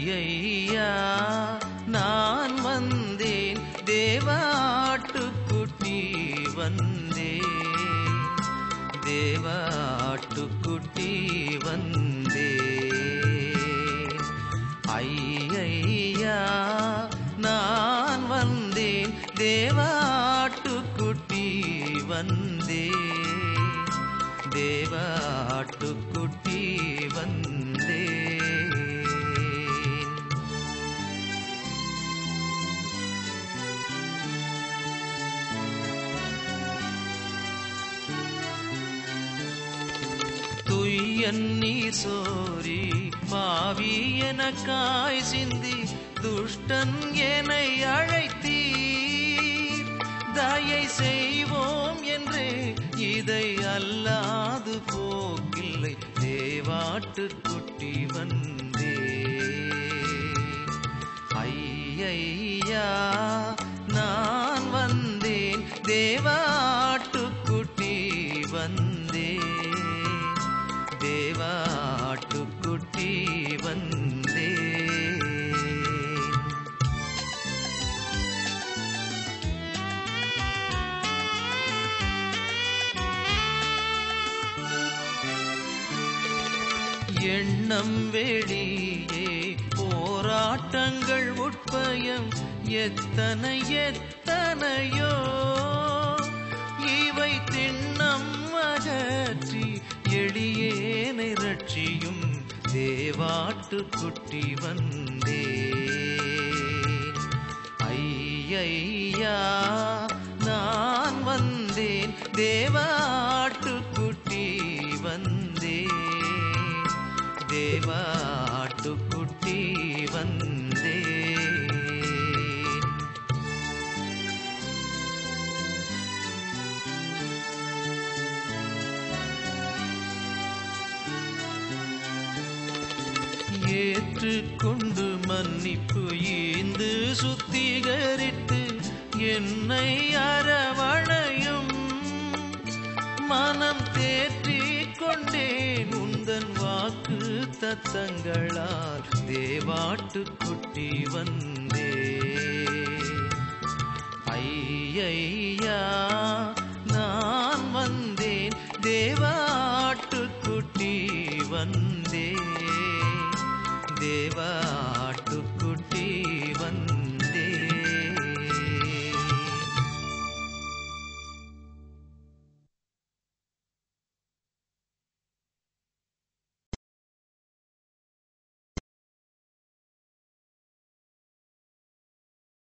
ஐயையா நான் வந்தேன் தேவாட்டுக்குட்டி வந்தேன் தேவாட்டுக்குட்டி வந்தேன் ஐயையா நான் வந்தேன் தேவாட்டுக்குட்டி வந்தேன் தேவாட்டுக்குட்டி வந்தேன் துய்யன் நீர் சோரி பாவி எனக்காய் சிந்தி துஷ்டன் என்னை அழைத்தீர் தயை செய்வோம் என்று இதை அல்லாது போக்கில்லை தேவாட்டுக்குட்டி வந்தே ஐயையா நான் வந்தேன் தேவாட்டுக்குட்டி வந்தேன் தேவாட்டுக்குட்டி வந்தேன் எண்ணம் வெளியே போராட்டங்கள் உட்பயம் எத்தனை எத்தனையோ இவை திண்ணம் அகற்றி எளியேனை ரட்சியும் தேவாட்டுக்குட்டி வந்தே ஐயையா நான் வந்தேன் தேவாட்டுக்குட்டி வந்தேன் தேவாட்டுக்குட்டி வந்தேன் ஏற்றுக்கொண்டு மன்னிப்பு ஈந்து சுத்திகரித்து என்னை அரவணையும் மனம் தேற்றிக் கொண்டேன் உந்தன் வாக்கு தத்தங்களால் தேவாட்டுக்குட்டி வந்தே ஐயையா நான் வந்தேன் தேவாட்டுக்குட்டி வந்தே தேவா